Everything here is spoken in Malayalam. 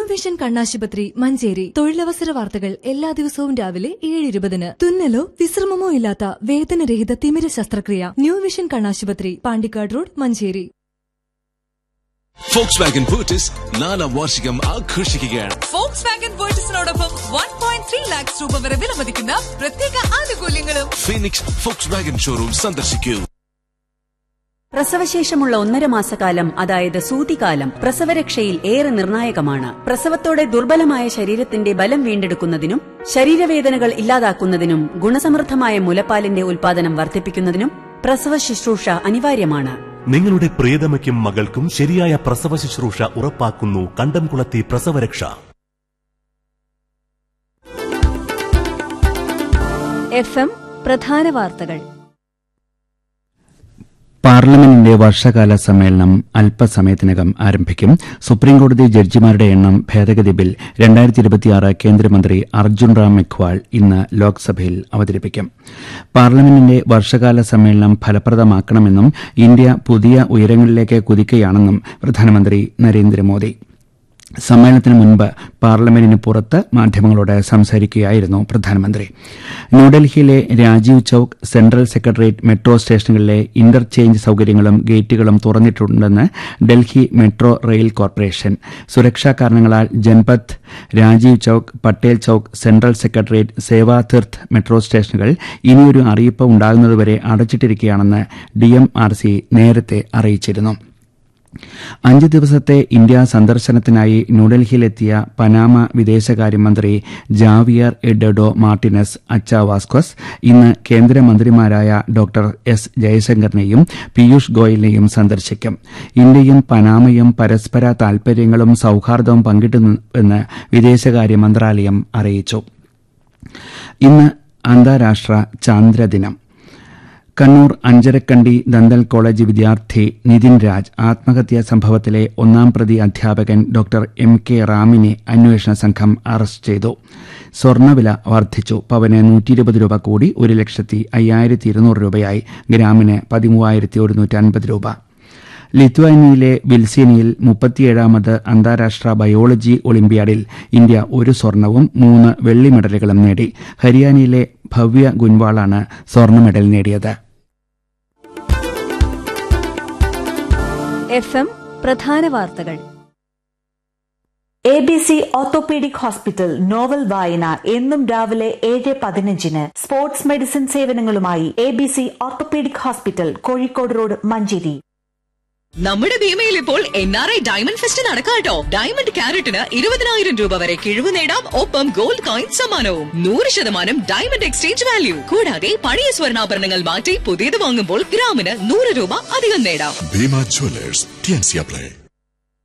വിഷൻ കണ്ണാശുപത്രി മഞ്ചേരി തൊഴിലവസര വാർത്തകൾ എല്ലാ ദിവസവും രാവിലെ ഏഴ് ഇരുപതിന് തുന്നലോ വിശ്രമമോ ഇല്ലാത്ത വേദനരഹിത തിമിര ശസ്ത്രക്രിയ ന്യൂ വിഷൻ കണ്ണാശുപത്രി Pandikkad road Manjeri Volkswagen Virtus നാലാം വാർഷികം ആഘോഷിക്കുകയാണ് ഫോക്സ് വാഗൻ വേർട്ടസിനോടൊപ്പം വൺ പോയിന്റ് ത്രീ ലാക്സ് രൂപ വരെ വിലമതിക്കുന്ന പ്രത്യേക ആനുകൂല്യങ്ങളും ഫീനിക്സ് ഫോക്സ് വാഗൻ ഷോറൂം സന്ദർശിക്കൂ പ്രസവശേഷമുള്ള ഒന്നര മാസക്കാലം അതായത് സൂതികാലം പ്രസവരക്ഷയിൽ ഏറെ നിർണായകമാണ് പ്രസവത്തോടെ ദുർബലമായ ശരീരത്തിന്റെ ബലം വീണ്ടെടുക്കുന്നതിനും ശരീരവേദനകൾ ഇല്ലാതാക്കുന്നതിനും ഗുണസമൃദ്ധമായ മുലപ്പാലിന്റെ ഉൽപാദനം വർദ്ധിപ്പിക്കുന്നതിനും പ്രസവ ശുശ്രൂഷ അനിവാര്യമാണ് നിങ്ങളുടെ പ്രിയതമയ്ക്കും മകൾക്കും ശരിയായ പ്രസവ ശുശ്രൂഷ ഉറപ്പാക്കുന്നു കണ്ടംകുളത്തി പ്രസവരക്ഷ എഫ് എം പ്രധാന വാർത്തകൾ പാർലമെന്റിന്റെ വർഷകാല സമ്മേളനം അല്പസമയത്തിനകം ആരംഭിക്കും സുപ്രീംകോടതി ജഡ്ജിമാരുടെ എണ്ണം ഭേദഗതി ബിൽ രണ്ടായിരത്തി ഇരുപത്തിയാറ് കേന്ദ്രമന്ത്രി അർജുൻ റാം മെഖ്വാൾ ഇന്ന് ലോക്സഭയിൽ അവതരിപ്പിക്കും പാർലമെന്റിന്റെ വർഷകാല സമ്മേളനം ഫലപ്രദമാക്കണമെന്നും ഇന്ത്യ പുതിയ ഉയരങ്ങളിലേക്ക് കുതിക്കുകയാണെന്നും പ്രധാനമന്ത്രി നരേന്ദ്രമോദി സമ്മേളനത്തിന് മുൻപ് പാർലമെന്റിന് പുറത്ത് മാധ്യമങ്ങളോട് സംസാരിക്കുകയായിരുന്നു പ്രധാനമന്ത്രി ന്യൂഡൽഹിയിലെ Rajiv Chowk central secretariat metro സ്റ്റേഷനുകളിലെ ഇന്റർചേഞ്ച് സൌകര്യങ്ങളും ഗേറ്റുകളും തുറന്നിട്ടുണ്ടെന്ന് ഡൽഹി മെട്രോ റെയിൽ കോർപ്പറേഷൻ സുരക്ഷാ കാരണങ്ങളാൽ Janpath Rajiv Chowk Patel Chowk central secretariat Sevatirth metro സ്റ്റേഷനുകൾ ഇനിയൊരു അറിയിപ്പ് ഉണ്ടാകുന്നതുവരെ അടച്ചിട്ടിരിക്കുകയാണെന്ന് ഡിഎംആർസി നേരത്തെ അറിയിച്ചിരുന്നു അഞ്ച് ദിവസത്തെ ഇന്ത്യ സന്ദർശനത്തിനായി ന്യൂഡൽഹിയിലെത്തിയ പനാമ വിദേശകാര്യമന്ത്രി ജാവിയർ എഡഡോ മാർട്ടിനസ് അച്ചാവാസ്ക്വസ് ഇന്ന് കേന്ദ്രമന്ത്രിമാരായ ഡോക്ടർ എസ് ജയശങ്കറിനെയും പീയൂഷ് ഗോയലിനെയും സന്ദർശിക്കും ഇന്ത്യയും പനാമയും പരസ്പര താൽപര്യങ്ങളും സൌഹാർദ്ദവും പങ്കിട്ടുന്നുവെന്ന് വിദേശകാര്യ മന്ത്രാലയം അറിയിച്ചു ഇന്ന് അന്താരാഷ്ട്ര ചാന്ദ്രദിനം കണ്ണൂർ അഞ്ചരക്കണ്ടി ദന്തൽ കോളേജ് വിദ്യാർത്ഥി നിതിൻ രാജ് ആത്മഹത്യാ സംഭവത്തിലെ ഒന്നാം പ്രതി അധ്യാപകൻ ഡോക്ടർ എം കെ റാമിനെ അന്വേഷണ സംഘം അറസ്റ്റ് ചെയ്തു സ്വർണ്ണവില വർദ്ധിച്ചു പവന് നൂറ്റിയിരുപത് രൂപ കൂടി ഒരു ലക്ഷത്തി അയ്യായിരത്തി ഇരുന്നൂറ് രൂപയായി ഗ്രാമിന് പതിമൂവായിരത്തി ഒരുന്നൂറ്റി അൻപത് രൂപ ലിത്വാനിയയിലെ വിൽസേനിയിൽ മുപ്പത്തിയേഴാമത് അന്താരാഷ്ട്ര ബയോളജി ഒളിമ്പ്യാഡിൽ ഇന്ത്യ ഒരു സ്വർണവും മൂന്ന് വെള്ളി മെഡലുകളും നേടി ഹരിയാനയിലെ ഭവ്യ ഗുൻവാളാണ് സ്വർണ്ണ മെഡൽ നേടിയത് എഫ് എം പ്രധാന വാർത്തകൾ A B C orthopaedic hospital novel വായന എന്നും രാവിലെ ഏഴ് പതിനഞ്ചിന് സ്പോർട്സ് മെഡിസിൻ സേവനങ്ങളുമായി A B C orthopaedic hospital Kozhikode road Manjeri നമ്മുടെ ഭീമയിൽ ഇപ്പോൾ N R I diamond fest നടക്കാട്ടോ ഡയമണ്ട് ക്യാരറ്റിന് ഇരുപതിനായിരം രൂപ വരെ കിഴിവ് നേടാം ഒപ്പം ഗോൾഡ് കോയിൻ സമ്മാനവും നൂറ് ശതമാനം ഡയമണ്ട് എക്സ്ചേഞ്ച് വാല്യൂ കൂടാതെ പഴയ സ്വർണ്ണാഭരണങ്ങൾ മാറ്റി പുതിയത് വാങ്ങുമ്പോൾ ഗ്രാമിന് നൂറ് രൂപ അധികം നേടാം ഭീമ ജ്വല്ലേഴ്സ് ടിയൻസിയ പ്ലേ